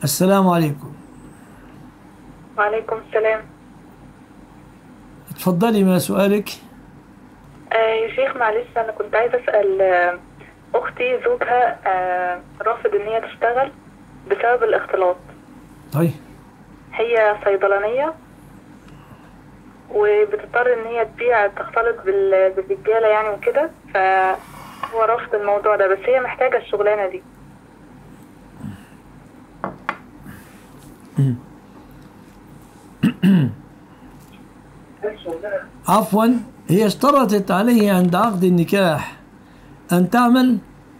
السلام عليكم وعليكم السلام تفضلي ما سؤالك آه يا شيخ معلش أنا كنت عايزة أسأل آه، أختي زوجها آه رافض إن هي تشتغل بسبب الاختلاط طيب هي صيدلانية وبتضطر إن هي تبيع تختلط بال- بالرجالة يعني وكده فهو رافض الموضوع ده بس هي محتاجة الشغلانة دي عفوا هي اشترطت عليه عند عقد النكاح أن تعمل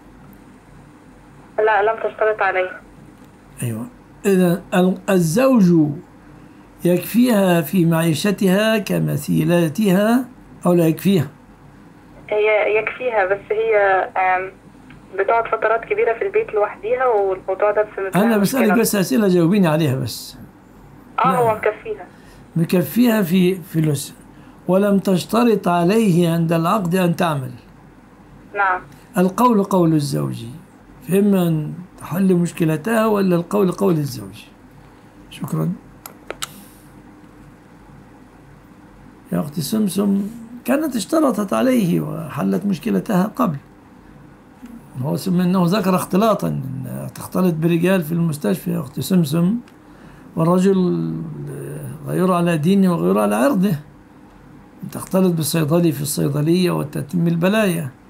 لا لم تشترط عليه أيوة إذا ال- الزوج يكفيها في معيشتها كمثيلاتها أو لا يكفيها هي يكفيها بس هي آم، بتقعد فترات كبيرة في البيت لوحديها والموضوع ده بسبب أنا بسألك بس أسئلة جاوبيني عليها بس اه هو مكفيها مكفيها في فلوس ولم تشترط عليه عند العقد أن تعمل نعم القول قول الزوج فإما أن تحل مشكلتها ولا القول قول الزوج شكرا يا أختي سمسم كانت اشترطت عليه وحلت مشكلتها قبل هو ثم أنه ذكر اختلاطا أن تختلط برجال في المستشفى يا أختي سمسم والرجل غير على دينه وغير على عرضه تختلط بالصيدلي في الصيدلية وتتم البلايا